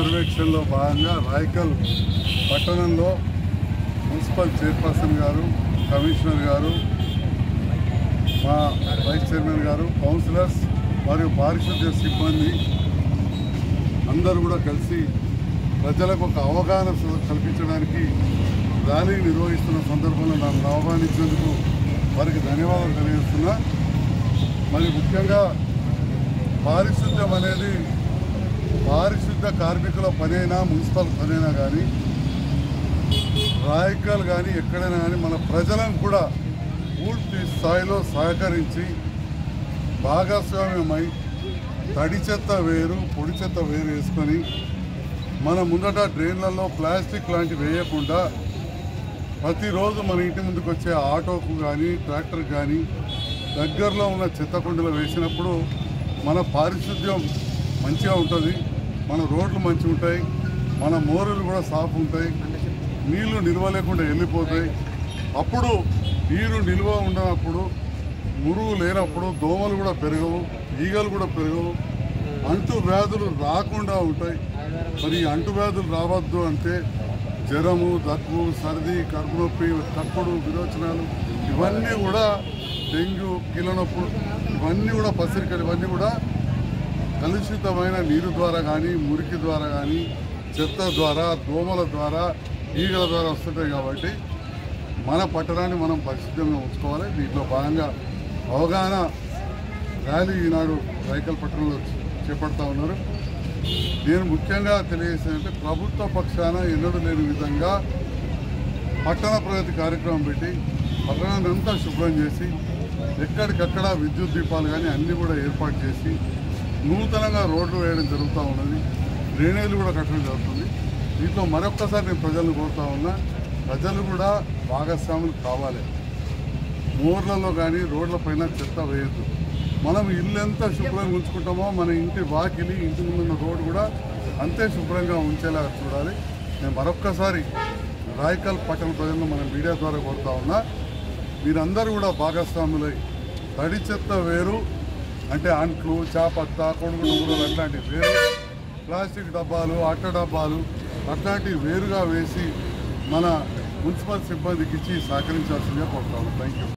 సర్వేక్షణలో భాగంగా రాయకల్ పట్టణంలో municipal chairperson గారు కమిషనర్ గారు మా వైస్ చైర్మన్ గారు కౌన్సిలర్స్ మరియు పారిశుద్ధ్య సిబ్బంది అందరూ కూడా కలిసి ప్రజలకు ఒక అవగాహన స- కల్పించడానికి ర్యాలీ నిర్వహిస్తున్న సందర్భంలో నన్ను ఆహ్వానించేందుకు వారికి ధన్యవాదాలు తెలియజేస్తున్నా మరి ముఖ్యంగా పారిశుద్ధ్యం అనేది పారిశుద్ధ్య కార్మికుల పనైనా మున్సిపల్ పనైనా కానీ రాయకాలు కానీ ఎక్కడైనా కానీ మన ప్రజలను కూడా పూర్తి స్థాయిలో సహకరించి భాగస్వామ్యమై తడి చెత్త వేరు పొడి చెత్త వేరు వేసుకొని మన ముందట డ్రైన్లలో ప్లాస్టిక్ లాంటివి వేయకుండా ప్రతిరోజు మన ఇంటి ముందుకు వచ్చే ఆటోకు కానీ ట్రాక్టర్ కానీ దగ్గరలో ఉన్న చెత్త కుండీలో వేసినప్పుడు మన పారిశుద్ధ్యం మంచిగా ఉంటుంది మన రోడ్లు మంచిగా ఉంటాయి మన మోరులు కూడా సాఫ్ ఉంటాయి నీళ్లు నిల్వ లేకుండా వెళ్ళిపోతాయి అప్పుడు నీరు నిల్వ ఉండనప్పుడు మురుగు లేనప్పుడు దోమలు కూడా పెరగవు ఈగలు కూడా పెరగవు అంటు వ్యాధులు రాకుండా ఉంటాయి మరి ఈ అంటు వ్యాధులు రావద్దు అంటే జ్వరము దగ్గు సర్ది కడుపు నొప్పి తప్పుడు విరోచనాలు ఇవన్నీ కూడా డెంగ్యూ కీళ్ళనొప్పులు ఇవన్నీ కూడా పసిరికలు ఇవన్నీ కూడా కలుషితమైన నీరు ద్వారా కానీ మురికి ద్వారా కానీ చెత్త ద్వారా దోమల ద్వారా ఈగల ద్వారా వస్తుంటాయి కాబట్టి మన పట్టణాన్ని మనం పరిశుభ్రంగా ఉంచుకోవాలి దీంట్లో భాగంగా అవగాహన ర్యాలీ ఈనాడు రైకల్ పట్టణంలో చేపడతా ఉన్నారు నేను ముఖ్యంగా తెలియజేసేదంటే ప్రభుత్వ పక్షాన ఎన్నడూ లేని విధంగా పట్టణ ప్రగతి కార్యక్రమం పెట్టి పట్టణాన్ని అంతా శుభ్రం చేసి ఎక్కడికక్కడ విద్యుత్ దీపాలు కానీ అన్నీ కూడా ఏర్పాటు చేసి నూతనంగా రోడ్లు వేయడం జరుగుతూ ఉన్నది డ్రైనేజీలు కూడా కట్టడం జరుగుతుంది దీంట్లో మరొక్కసారి నేను ప్రజలను కోరుతా ఉన్నా ప్రజలు కూడా భాగస్వాములు కావాలి మోర్లలో కానీ రోడ్లపైన చెత్త వేయద్దు మనం ఇల్లు ఎంత శుభ్రంగా ఉంచుకుంటామో మన ఇంటి వాకిలి ఇంటి ముందున్న రోడ్డు కూడా అంతే శుభ్రంగా ఉంచేలా చూడాలి నేను మరొక్కసారి రాయకల్ పట్టణ ప్రజలను మన మీడియా ద్వారా కోరుతా ఉన్నా మీరందరూ కూడా భాగస్వాములై తడి చెత్త వేరు అంటే అంట్లు చాపత్త కొడుకు నువ్వులు అట్లాంటివి వేరు ప్లాస్టిక్ డబ్బాలు అట్ట డబ్బాలు అట్లాంటివి వేరుగా వేసి మన మున్సిపల్ సిబ్బందికి ఇచ్చి సహకరించాల్సిందిగా కోరుతాను థ్యాంక్ యూ